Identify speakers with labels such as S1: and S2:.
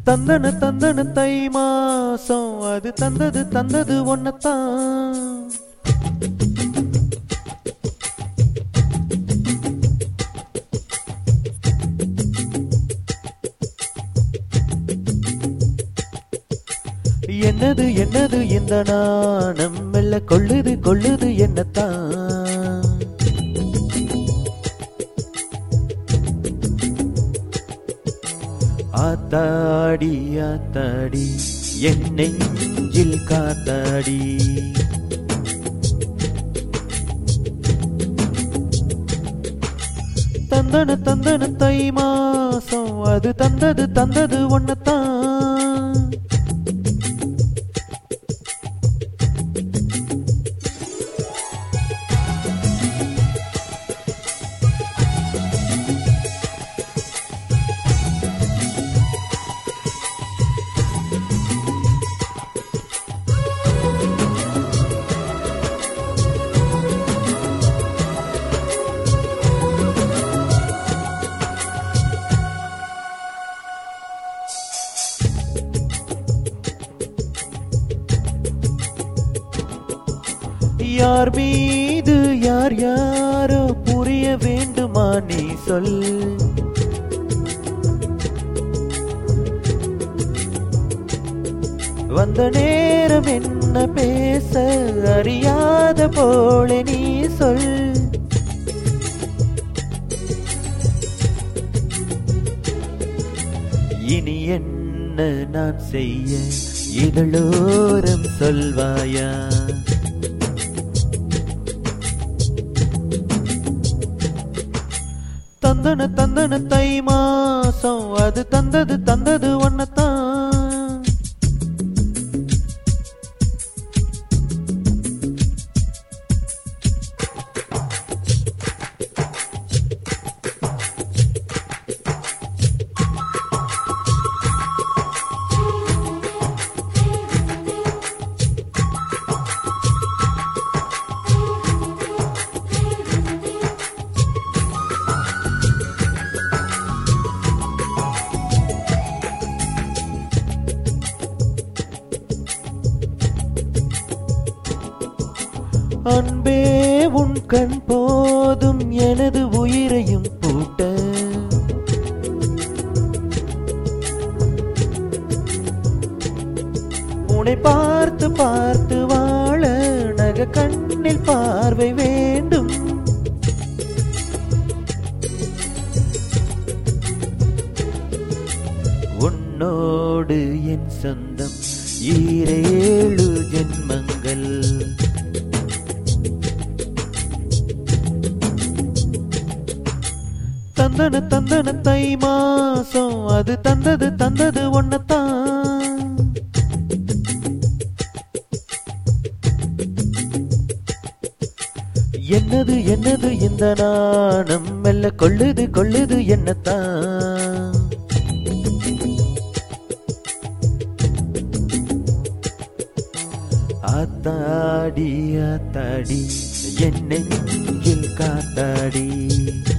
S1: தந்தன தந்தன தை மாசம் அது தந்தது தந்தது ஒன்னத்தான் என்னது என்னது இந்த நாணம் மெல்ல கொள்ளுது கொள்ளுது என்னத்தான் ஆத்தாடி ஆத்தாடி என் நெஞ்சில் காத்தாடி தந்தன தந்தன தை மாசம் அது தந்தது தந்தது ஒன்னத்தான் யார் மீது யார் யாரோ புரிய வேண்டுமா நீ சொல் வந்த நேரம் என்ன பேச அறியாத போல நீ சொல் இனி என்ன நான் செய்ய இதழோரம் சொல்வாயா தந்தன தந்தன தை மாசம் அது தந்தது தந்தது ஒன்னத்தான் அன்பே உன் கண் போதும் எனது உயிரையும் பூட்ட உன்னை பார்த்து பார்த்து வாழ நக கண்ணில் பார்வை வேண்டும் உன்னோடு என் சொந்தம் ஈரேழு ஜென்மங்கள் தந்தன தந்தன தை மாசம் அது தந்தது தந்தது ஒன்னத்தான் என்னது என்னது இந்த நாணம் மெல்ல கொள்ளுது கொள்ளுது என்னத்தான் ஆத்தாடி ஆத்தாடி என் நெஞ்சில் காத்தாடி